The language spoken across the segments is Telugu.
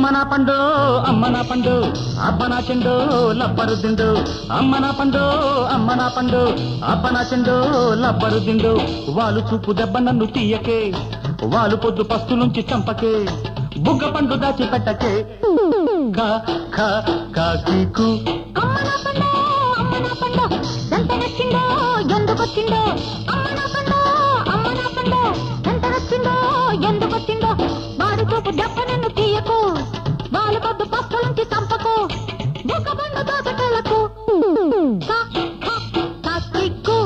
అమ్మనా పండు అమ్మనా పండు అబ్బనా చెండు లబ్బరు దిండు అమ్మనా పండు అమ్మనా పండు అబ్బనా చెండు లబ్బరు దిండు వాళ్ళు చూపు దెబ్బ నన్ను తీయకే వాళ్ళు పొద్దు పస్తు నుంచి చంపకే బుగ్గ పండు దాచి పెట్టకే కా కా కాకీకు అమ్మ నా పండు అమ్మ నా పండు ఎంత నచ్చిందో ఎందుకొచ్చిందో అమ్మ నా పండు అమ్మ నా పండు ఎంత నచ్చిందో ఎందుకొచ్చిందో వాడి చూపు దెబ్బ నన్ను తీయకు వాళ్ళ పొద్దు పప్పులుంచి చంపకు బుక్క బండు దోసకెళ్ళకు కా, కా, కాకిక్కు.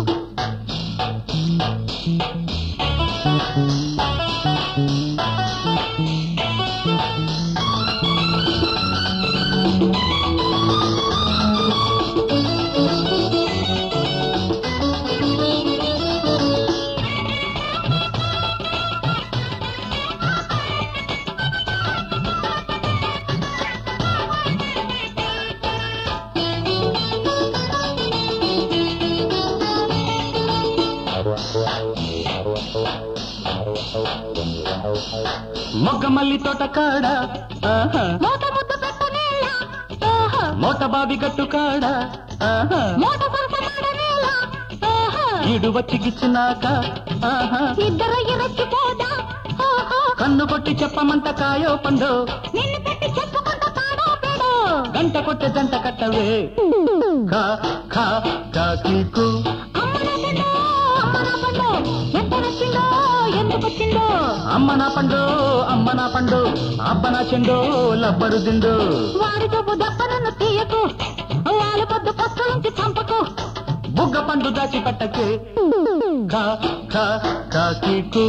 మొగ్గ మల్లి తోట కాడ ఆహా. మూత ముద్దు పెట్టనేల ఆహా. మోట బావి గట్టు కాడ ఆహా. మూట సరస మాడనేల ఆహా. ఈడు వచ్చి గిచ్చినాక ఆహా. ఇద్దరు ఎరచిపోదా ఆహా. కన్ను కొట్టి చెప్పమంట కాయో పండు నిన్ను పెట్టి చెప్పుకుంటా తాడో పేడో గంట కొట్టే జంట కట్టవే కా కా కాకీకు అమ్మ నా పండు అమ్మ నా పండు ఎంత నచ్చిందో ఎందుకు వచ్చిందో అమ్మ నా పండు అమ్మ నా పండు అబ్బ నా చెండు లబ్బరు దిండు వాడి చూపు దెబ్బ నన్ను తీయకు వాళ్ళ పొద్దు పస్తులుంచి చంపకు బుగ్గ పండు దాచి పెట్టకే కా కా కాకీకు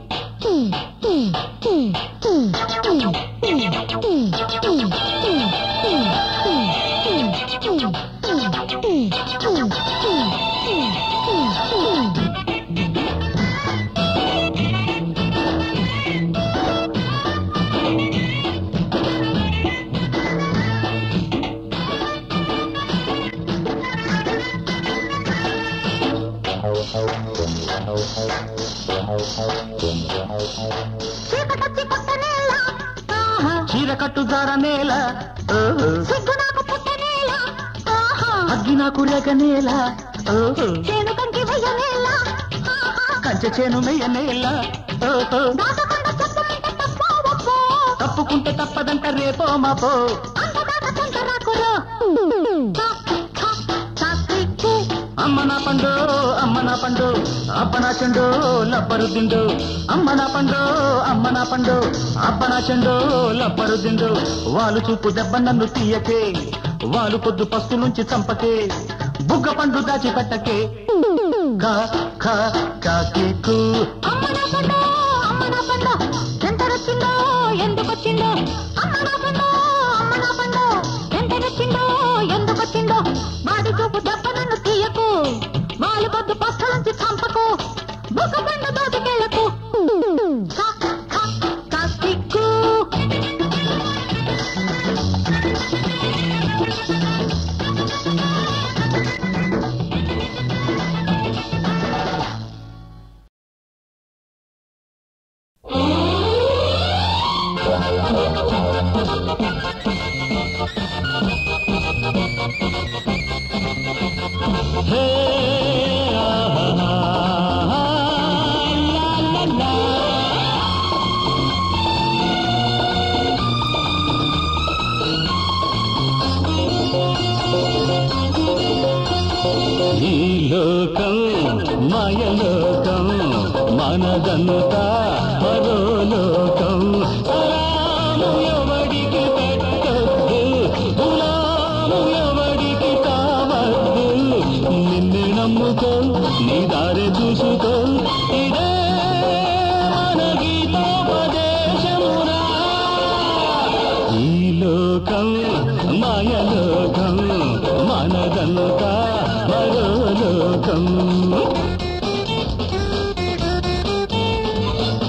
చీకటొచ్చి పుట్టనేల ఆహా. చీర కట్టు జార నేల ఓహో. సిగ్గు నాకు పుట్టనేల ఆహా. అగ్గి నాకు రేగ నేల ఓహో. చేను కంకి వెయ్యనేల ఆహా. కంచె చేను మెయ్య నేల ఓహో. దాటకుండా చెప్పమంటే తప్పో ఒప్పో. తప్పుకుంటే తప్పదంట రేపో మాపో అంతదాకా చెంత రాకురో. కా, కా, కాకిక్కు. అమ్మ నా పండు అమ్మ నా పండు అబ్బ నా చెండు లబ్బరు దిండు అమ్మ నా పండు అమ్మ నా పండు అబ్బ నా చెండు లబ్బరు దిండు వాళ్ళు చూపు దెబ్బ నన్ను తీయకే వాళ్ళు పొద్దు పస్తు నుంచి చంపకే బుగ్గ పండు దాచి పెట్టకే కా కా కాకీకు అమ్మ నా పండు, అమ్మ నా పండు, ఎంత నచ్చిందో, ఎందుకొచ్చిందో? అమ్మ నా పండు, అమ్మ నా పండు, ఎంత నచ్చిందో, ఎందుకొచ్చిందో? వాడి చూపు దెబ్బ నన్ను తీయకు వాళ్ళు పొద్దు పస్తులుంచి చంపకు బుక్క పండు దోటికెళ్ళకు కా, కా, కాకిక్కు. హే ఆహా, లా, లా, లా. ఈ లోకం మాయలోకం మనదంతా మరో లోకం సలాము ఎవడికి పెట్టద్దు గులాము ఎవడికి కావద్దు నిన్ను నమ్ముకో నీ దారి చూసుకో ఇదే మన గీతోపదేశమురా ఈ లోకం మాయలోకం మనదంతా మరో లోకం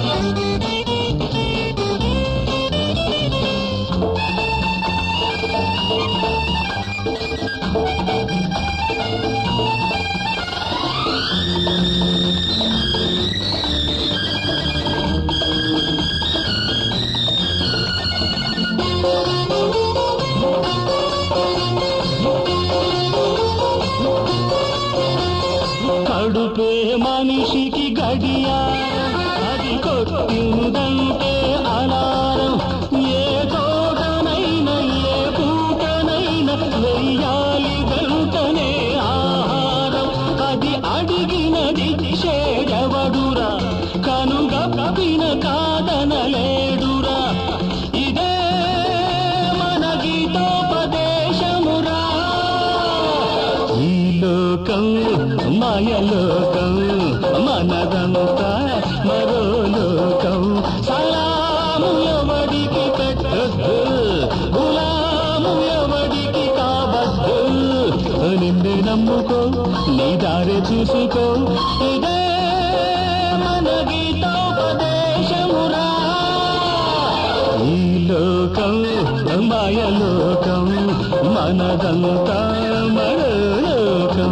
మనిషికి గడియారం అది కొట్టిందంటే అలారం ఏ చోటనైనా ఏ పూటనైనా వెయ్యాలి వెంటనే ఆహారం అది అడిగినది చేడవడురా కనుగప్పిన కాదనలేడురా ఇదే మన గీతోపదేశమురా ఈ లోకం మాయలోకం మనదంతా మరో లోకం సలాము ఎవడికి పెట్టద్దు గులాము ఎవడికి కావద్దు నిన్నే నమ్ముకో నీ దారి చూసుకో ఇదే మన గీతోపదేశమురా ఈ లోకం మాయలోకం మనదంతా మరో లోకం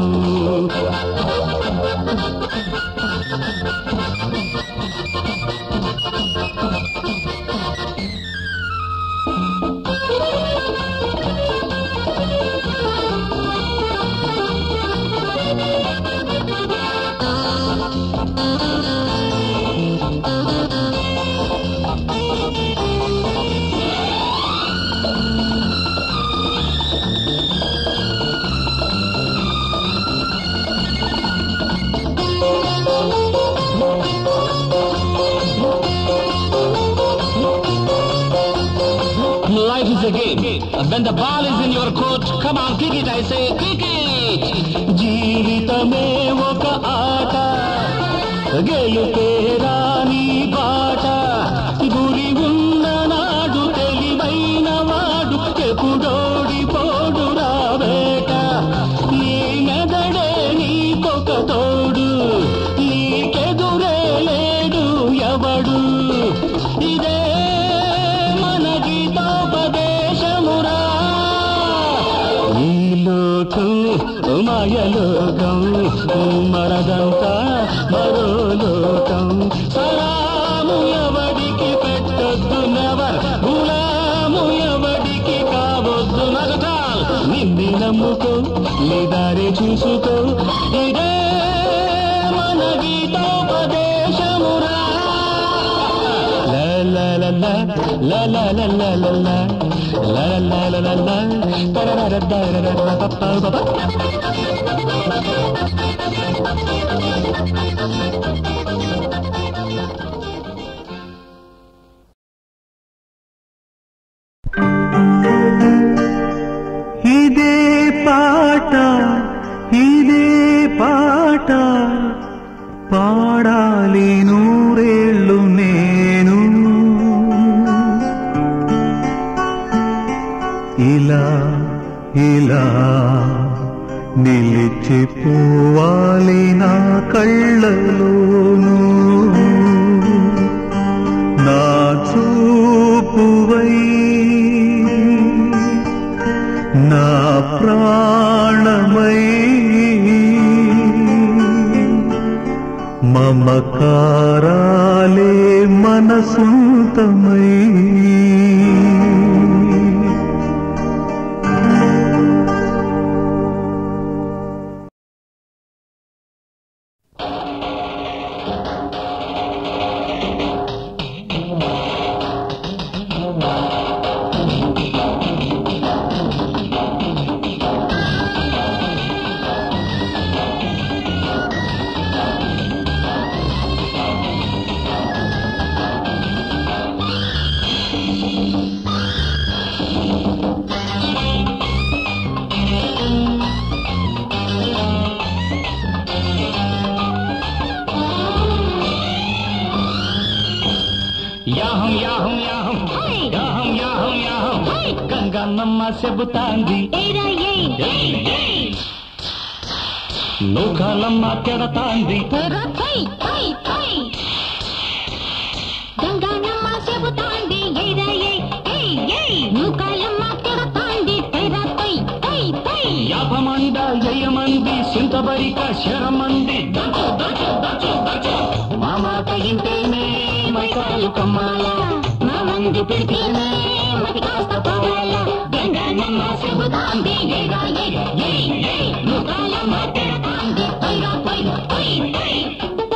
Life is a game. When the ball is in your court, come on, kick it, I say, kick it. జీవితమే ఒక ఆట గెలుపేరా నీ బాట గురి ఉన్న నాడు తెలివైన వాడు ఎప్పుడోడిపోడురా వేట నీ మెదడే నీకొక తోడు నీకెదురే లేడు ఎవడు ఇదే మన గీతోపదేశమురా ఈ లోకం మాయలోకం మనదంతా మరో లోకం సలాము ఎవడికి పెట్టొద్దు నెవర్ గులాము ఎవడికి కావద్దు నగటాల్ నిన్ను నమ్ముకో నీ దారి చూసుకో ఇదే మన గీతోపదేశమురా La la la la la la la la la la la la la la la da da da da da da da da pa pa pa pa ఇదే పాట ఇదే పాట పాడాలి నూరేళ్ళు నేను ఇలా ఇలా నిలిచిపోవాలి నా కళ్ళలోను నా చూపువై నా ప్రాణమై మమకారాలే మనసుంతమై యాహం యాహం యాహం హై! యాహం యాహం యాహం హై! గంగన్నమ్మ చెబుతాంది ఏరా ఏ లోకాలమ్మ కెడతాంది తెర తై తై తై గంగానమ్మ చెబుతాంది ఏరా ఏ ఏయ్ ఏయ్ నూకాలమ్మ తిడతాంది తెర తై తై తై యాభమంద ఎయ్యమంది సింతబరిక శరమంది దచు దచు దచు దచు మా మాట ఇంటేనే మైకాలు కమ్మాల మా మంది పెడితేనే మతి కాస్త పోవాల గంగానమ్మ చెబుతాంది ఏరా ఏ ఏయ్ ఏయ్ నూకాలమ్మ తిడతాంది తెర తై తై తై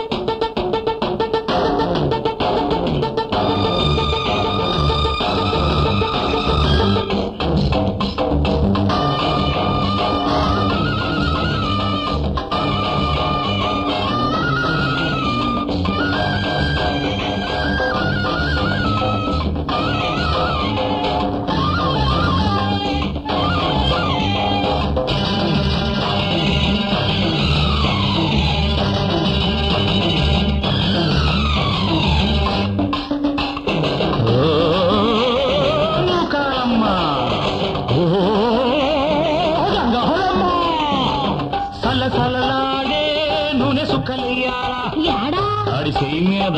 పెట్టాలా యాడా ఆడి చెయ్యి మీద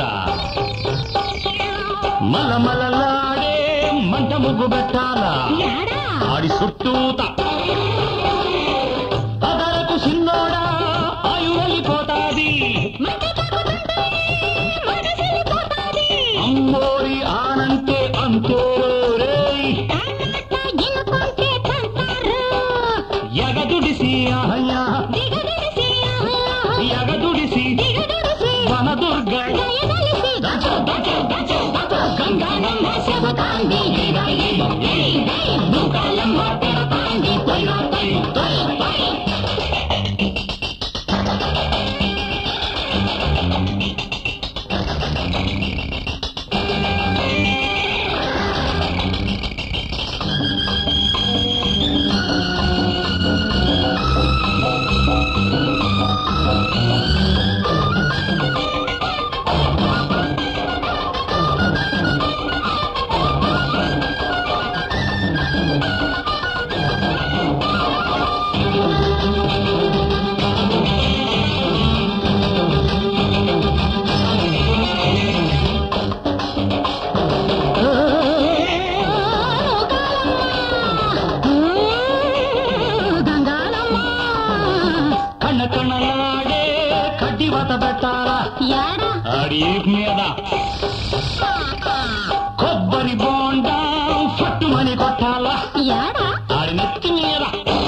మలమలలాడే మంట ముగ్గు పెట్టాలా యాడా ఆడి చుట్టూత అదరకు చిన్నోడా ఆయు వెళ్ళిపోతాది మంట తాకుతుంటే మంట చెల్లిపోతాది అమ్మోరి ఆనంటే అంతే రేయ్ తాకట్ట గినుకుంటే తంటారు ఎగదుడిసి అహయ్యా దిగదిరిసి ఎగదుడిసి దిగదిరిసి వనదుర్గ దయదలిసి దచో దచో దచో దచో గంగానమ్మ శివకాండి నూకాలమ్మ పెడతాండి తొయ్యో తొయ్ తొయ్ తొయ్ గంగాలమ్మ కన్న కన్నలాడే కడ్డి వత పెట్టాలా యాడా ఆడి మీద కొబ్బరి బోండా ఫట్టుమని కొట్టాలా యాడా ఆడి నెత్తి మీద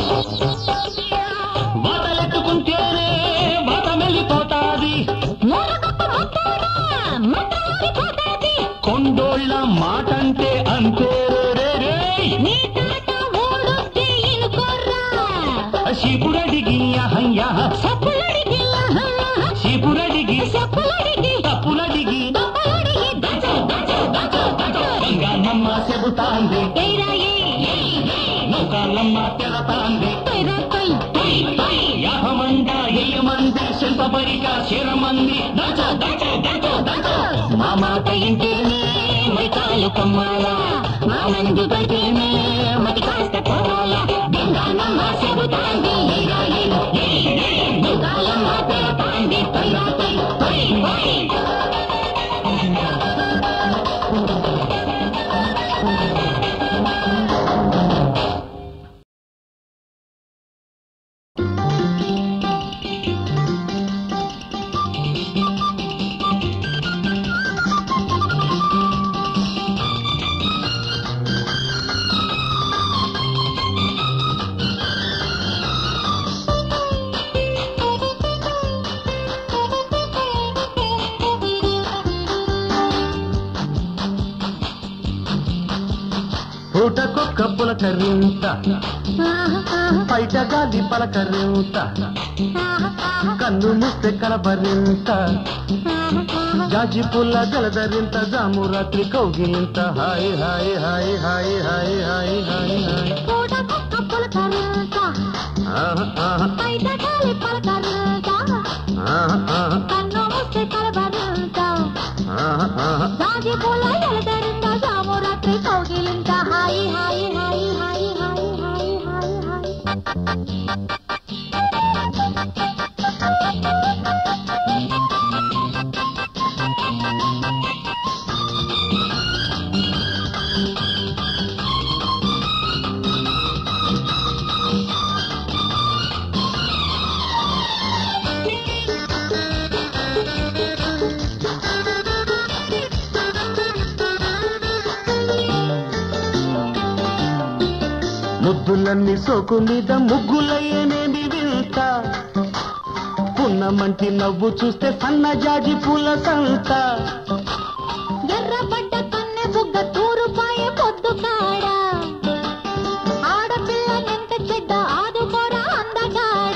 వతలెట్టుకుంటేనే వత వెళ్ళిపోతాది మూలగొప్ప మొత్తారా మంటలారిపోతాది కొండోళ్ళ మాటంటే అంతే రే రేయ్. నీ తాట ఓడొస్తే ఇనుకోర్రా శిపురడిగి అహయ్యా సప్పులడిగి శిపురడిగి సప్పులడిగి తప్పులడిగి దొప్పలడిగి దచో దచో దచో దచో గంగానమ్మ చెబుతాంది ఏరాయి నౌకాలమ్మ తెరతాంది తొయ్రా తొయ్ తొయ్ తొయ్ యాభమంద ఏయమంది శిల్పపరిక శిరమంది దచో దచో దచో దచో మా మాట ఇంటేనే మైతాలు కమ్మాలా మా మందు పడితేనే మతి కాస్త పోవాలా గంగానమ్మ చెబుతాంది ఏరాయి నౌకాలమ్మ తెరతాంది తొయ్రా తొయ్ తొయ్ తొయ్ పూటకొక్క పులకరింత బయట గాలి పలకరింత కన్ను ముస్తే కలబరింత జాజి పుల్ల జలధరింత జాము రాత్రి కౌగిలింత హాయ్ హాయ్ హాయ్ హాయ్ హాయ్ హాయ్ హాయ్ హాయ్ పూట కుక్క పులకరింత ఆహా, ఆహా, బయట గాలి పలకరింత ఆహా, ఆహా, కన్ను ముస్తే కలబరింత ఆహా, ఆహా. జాజి పూల ఎలదరింత జాము రాత్రి కౌగిలింత హాయి హాయి హాయి హాయి హాయి హాయి హాయి హాయి ముద్దులన్నీ సోకు మీద ముగ్గులయ్యనేమి వింత పున్నమంటి నవ్వు చూస్తే సన్న జాజి పూల సంత ఎర్రబడ్డ కన్నె బుగ్గ తూరుపాయ పొద్దు కాడ ఆడపిల్ల ఎంత చెడ్డ ఆదుకోరా అందగాడ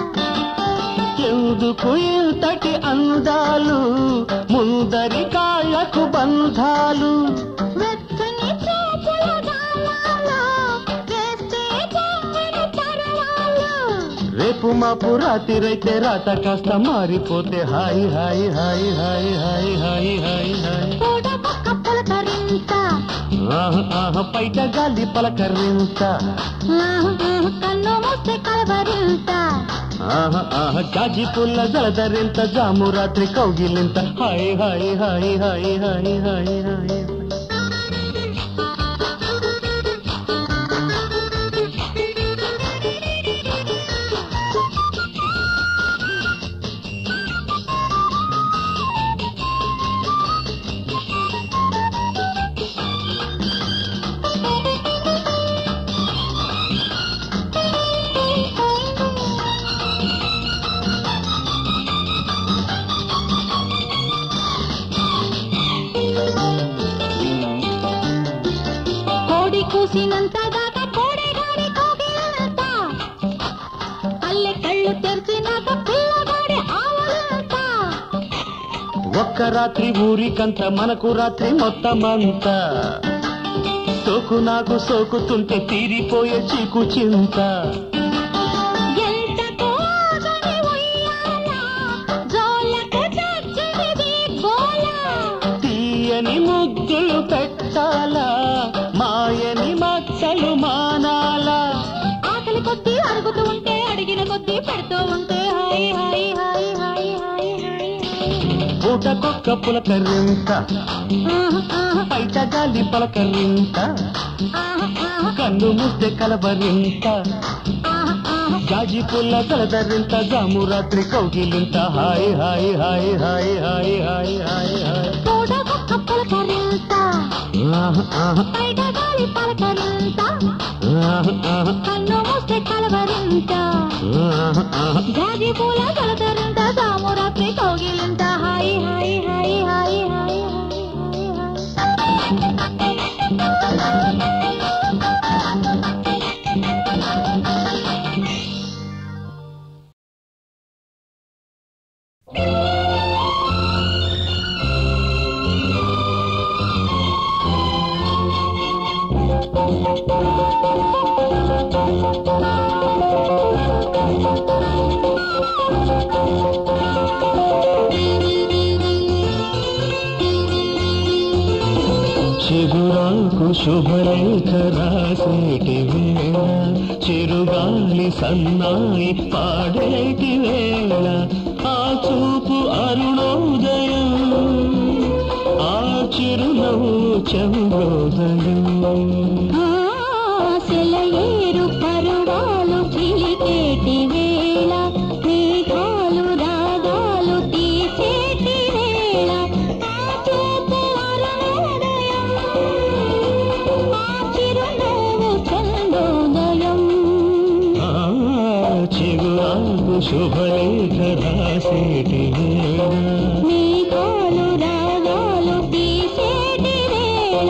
ఎందుకు ఇంతటి అందాలు ముందరి కాళ్లకు బంధాలు వెచ్చని చూపుల గాలాలు వేస్తే చెమ్మని పరవాలు రేపు మాపు రాత్రైతే రాత కాస్త మారిపోతే హాయ్ హాయ్ హాయ్ హాయ్ హాయ్ హాయ్ హాయ్ హాయ్ కూడా పక్క పులకరింత ఆహ, ఆహ, బయట గాలి పలకరింత కన్ను మూస్తే కలవరింత ఆహ, ఆహ, జాజి పుల్ల జలధరింత జాము రాత్రి కౌగిలింత హాయ్ హాయ్ హాయ్ హాయ్ హాయ్ హాయ్ హాయ్ కోడి కూసినంత దాకా కోడెగాడి కోగిలంత పల్లె కళ్ళు తెరిచినాక పిల్లగాడి ఆవలంత ఒక్క రాత్రి ఊరికంత మనకు రాత్రి మొత్తమంతా సోకు నాకు సోకుతుంటే తీరిపోయే చీకు చింత ఎంత కోగని ఉయ్యాల జోలకు చచ్చినది గోల తీయని ముద్దులు పెట్టాలా మాయని మచ్చలు మానాలా ఆకలి కొద్దీ అడుగుతూ ఉంటే అడిగిన కొద్దీ పెడుతూ ఉంటే హాయ్ హాయ్ హాయ్ హాయ్ హాయ్ హాయ్ పూటకొక్క పులకరింత ఆహా, ఆహా, బయట గాలి పలకరింత ఆహా, ఆహా, కన్ను ముద్దె కలబరింత ఆహా, ఆహా. జాజి పుల్ల తలదరింత జాము రాత్రి కౌగిలింత హాయ్ హాయ్ హాయ్ హాయ్ హాయ్ హాయ్ హాయ్ హాయ్ తోడకొక్క పలకరింత ఆహ్, ఆహ్, బయట గాలి పలకరింత ఆహ్, ఆహ్, కన్ను మూస్తే కలవరింత ఆహ్, ఆహ్. జాజి పూల కలతరింత సామురాత్రి కౌగిలింత హాయ్ హాయ్ హాయ్ హాయ్ హాయ్ హాయ్ చిగురాకు శుభలేఖ రాసేటి వేళ చిరుగాలి సన్నాయి పాడేటి వేళ ఆ చూపు అరుణోదయం ఆ చిరునవ్వు చంద్రోదయం సెలయేరు పరువాలు చిలికేటి వేళ మేఘాలు రాగాలు తీసేటి వేళ ఆ చూపు అరుణోదయం ఆ చిరునవ్వు చందోదయం ఆ చిగురాకు శుభలేఖ రాసేటి వేళ మేఘాలు రాగాలు తీసేటి వేళ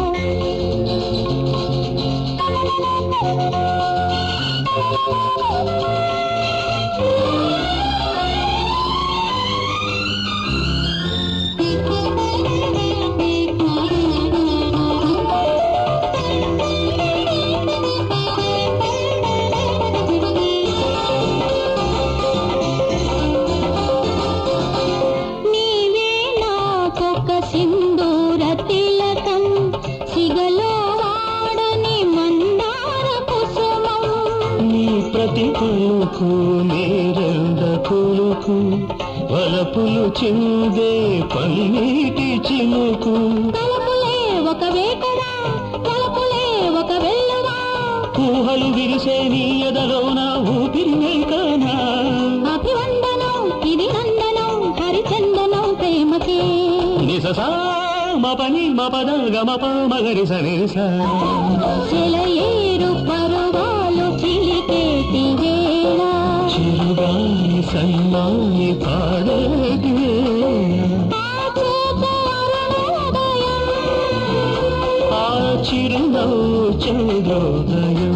నీవే నాకొక సింధూర తిలకం సిగలో వాడని మందార కుసుమం నీ ప్రతి పలుకు నీరెంద కొలుకు వలపులు చిందే పన్నీటి చిలుకు తలపులే ఒక వేకరా తలపులే ఒక వెల్లువా ఊహలు విరిసే నీ ఎదలోన ఊపిరి వెంకనా అభివందనం ఇది నందనం హరిచందనం ప్రేమకే నిససా మపని మపద గమప మగరి సనిస చెలయేరు పరువాలు చిలికేటి వేళ చిరుగాలి సన్నాయి పాడేటి వేళ. ఆ చూపు అరుణోదయం ఆ చిరునవ్వు చంద్రోదయం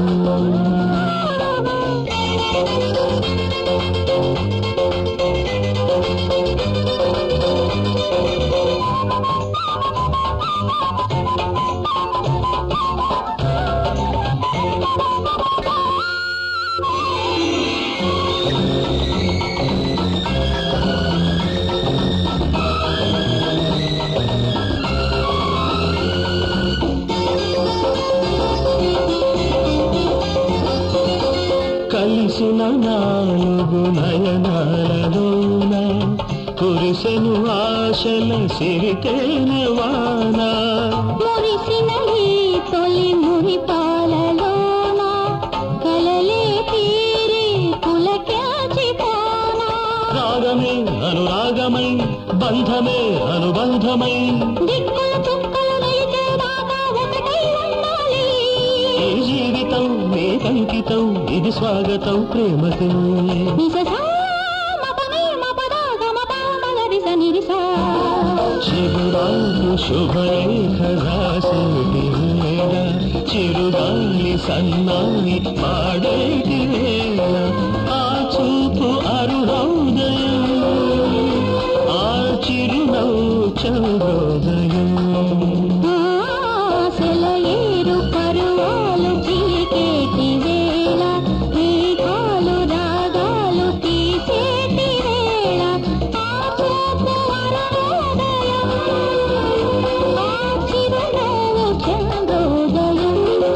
ఆ మెరిసిన నాలుగు నయనాలలోన కురిసెను ఆశల సిరితేన వాన మురిసిన ఈ తొలి మురి పాలలోన కలలే తీరి పులకాచిపోనా రాగమే అనురాగమై బంధమే అనుబంధమై దిక్కుల చుక్కలు నలిచేదాకా ఒకటై ఉండాలి ఈ జీవితం నీకంకితం ఇది స్వాగతం ప్రేమకే నిససా మపనే మపదాగ మపామగరిస నిరిసా చిరురాలు శుభలేఖ రాసేటి వేళ చిరుగాలి సన్నాయి పాడేటి వేళ ఆ చూపు అరుణోదయం ఆ చిరునవ్వు చంద్రోదయం సెలయేరు పరువాలు చీకేటి వేళ మేఘాలు రాగాలు తీసేటి వేళ ఆ చూపు అరుణోదయం ఆ చిరునవ్వు చంద్రోదయం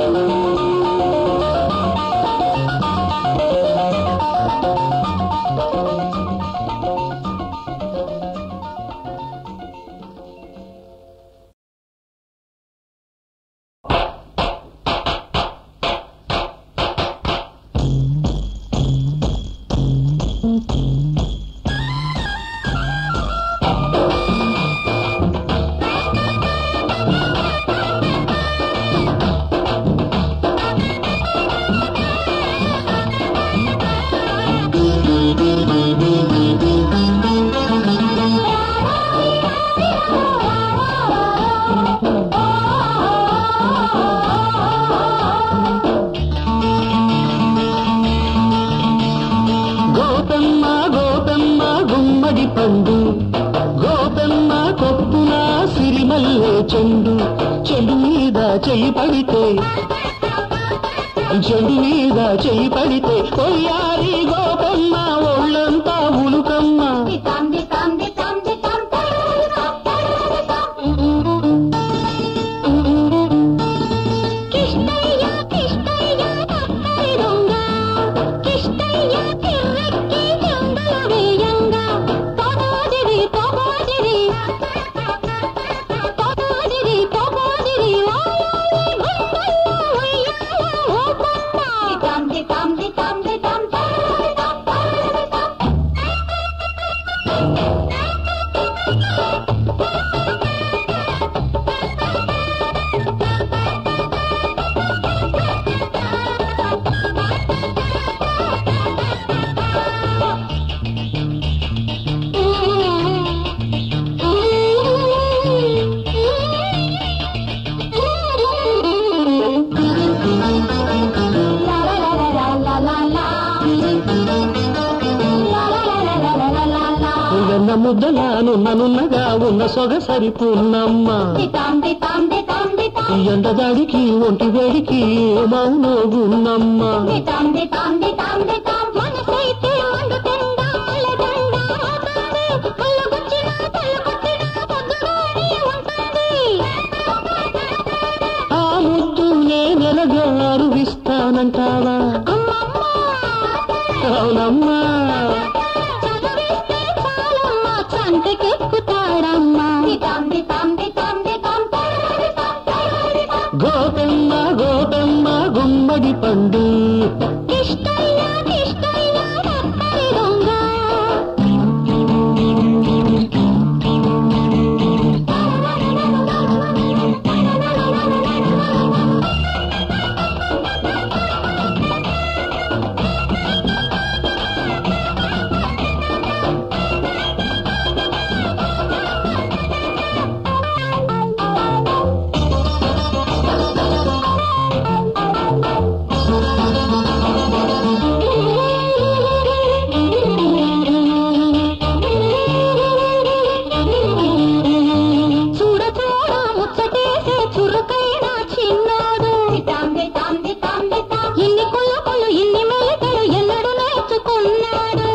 గోపమ్మ గోపమ్మ గుమ్మడి పండు గోపమ్మ కొప్పున సిరిమల్లె చెండు చెండు మీద చెయ్యి పడితే చెండు మీద చెయ్యి పడితే కొయ్యారి గోపమ్మ ఒళ్ళంతా ఉలుకమ్మ దితాం దితాం దితాం దితాం కిష్టయ్య కిష్టయ్య కక్కరి దొంగ కిష్టయ్య కిర్రెక్కి చెంగుల వేయంగా తోబోదిరి తోబోదిరి తోబోదిరి తోబోదిరి ఓయాలి గుండయ్య ఉయ్యాల ఊపమ్మ దితాం దితాం దితాం దితాం దితాం వెన్న ముద్దలాను ననున్నగా ఉన్న సొగసరి పున్నమ్మ ఎండదాడికి ఒంటి వేడికి మౌనోగున్నమ్మ ఆ ముద్దు నేనెలగా అరువిస్తానంటావా అవునమ్మా గోపెమ్మ గోపెమ్మ గుమ్మడి పండు కిష్టయ్య కిష్టయ్య కక్కరి దొంగ చూడ చూడ ముచ్చటేసే చురుకైన చిన్నోడు ఇన్ని కులపలు ఇన్ని మెలికలు ఎన్నడు నేర్చుకున్నాడు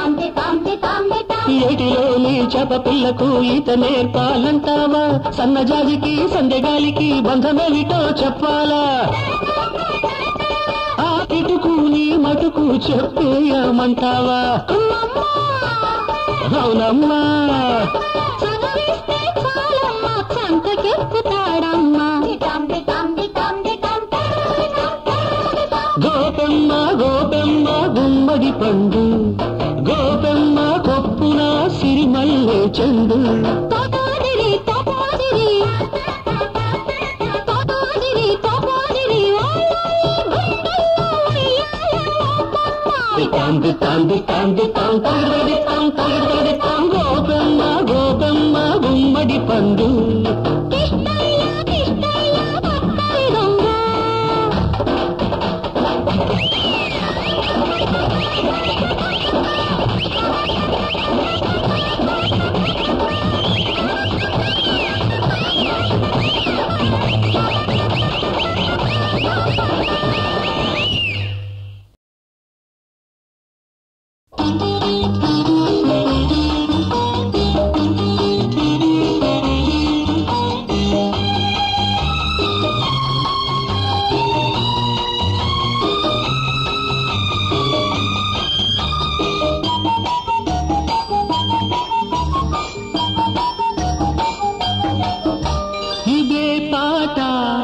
ఏటిలోని చేప పిల్లకు ఈత నేర్పాలంటావా సన్నజాజికి సందెగాలికి బంధమేమిటో చెప్పాలా ఆ పిల్ల కిటుకు నీ మటుకు చెప్పేయమంటావా అమ్మమ్మా అవునమ్మా చదివిస్తే చాలమ్మా సంతకెక్కుతాడమ్మా గోపెమ్మ గోపెమ్మ గుమ్మడి పండు గోపెమ్మ కొప్పున సిరిమల్లె చెండు తోటోదిరి తోటోదిరి తోటోదిరి తోటోదిరి తాంది తాంది తాంది తాం తగిడి తాం తగిడి తాం గోపెమ్మ గోపెమ్మ గుమ్మడి పండు కిష్టయ్య కిష్టయ్య బక్కరి దొంగ ఇదే పాట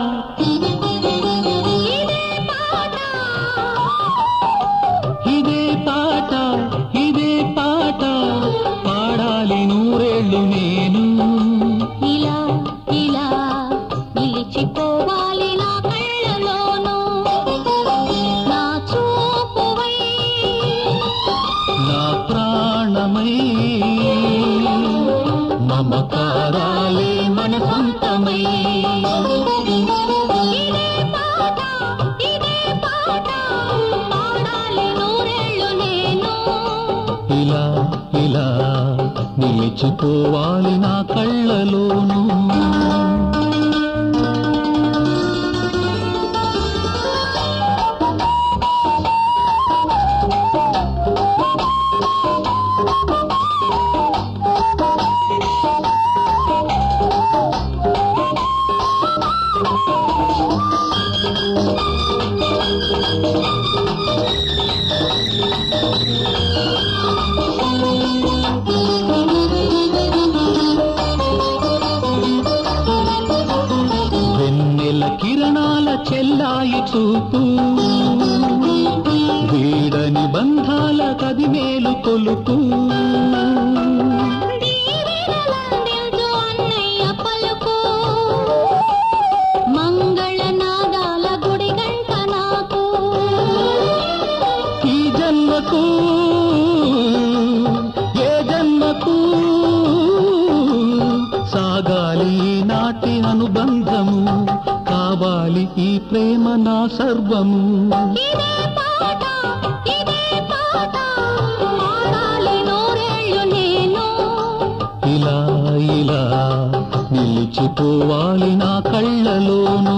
ఇదే పాట ఇదే పాట పాడాలి నూరేళ్ళు నేను ఇలా ఇలా నిలిచిపోవాలి నా కళ్ళలోనూ నా చూపువై నా ప్రాణమై మమకారాలే మన సొంతమై ఇదే పాట ఇదే పాట పాడాలి నూరేళ్ళు నేను ఇలా ఇలా నిలిచిపోవాలి నా కళ్ళలోనూ వెన్నెల కిరణాల చెల్లాయి చూపు వీడని బంధాల కదిమేలు కొలుపు దీవెనలందించు అన్నయ్య పలుకు మంగళ నాదాల గుడి గంట నాకు ఈ జన్మకు ఏ జన్మకు సాగాలి నాటి అనుబంధము కావాలి ఈ ప్రేమ నా సర్వము ఇదే పాట ఇదే పాట పాడాలి నూరేళ్ళు నేను ఇలా ఇలా నిలిచిపోవాలి నా కళ్ళలోనూ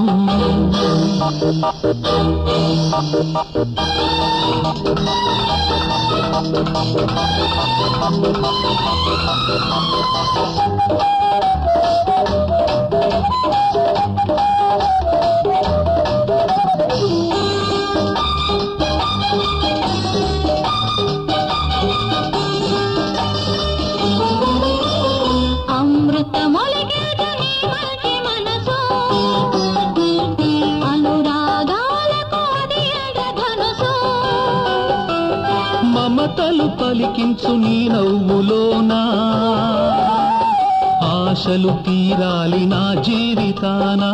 అమృత మొలిగేట నీ మంచి మనసు అనురాగాలకు అది అగధనుసు మమతలు పలికించు నీ నవ్వులోనా ఆశలు తీరాలి నా జీవితానా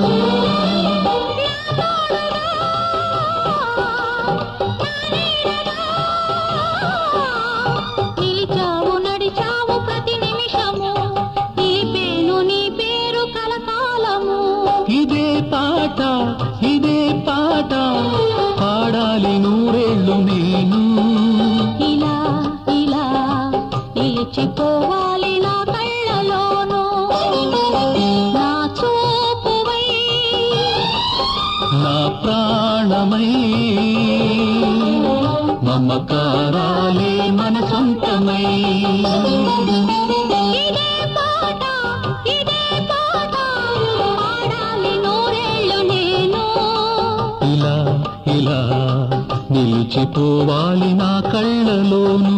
నిలిచావు నడిచావు ప్రతి నిమిషము నిలిపేను నీ పేరు కలకాలము ఇదే పాట ఇదే పాట పాడాలి నూరేళ్ళు నేను ఇలా ఇలా నిలిచిపోవాలి నా కళ్ళలోనూ నా చూపువై నా ప్రాణమై మమకారాలే మన సొంతమై ఇదే పాట ఇదే పాట పాడాలి నూరేళ్ళు నేను ఇలా ఇలా నిలిచిపోవాలి నా కళ్ళలోనూ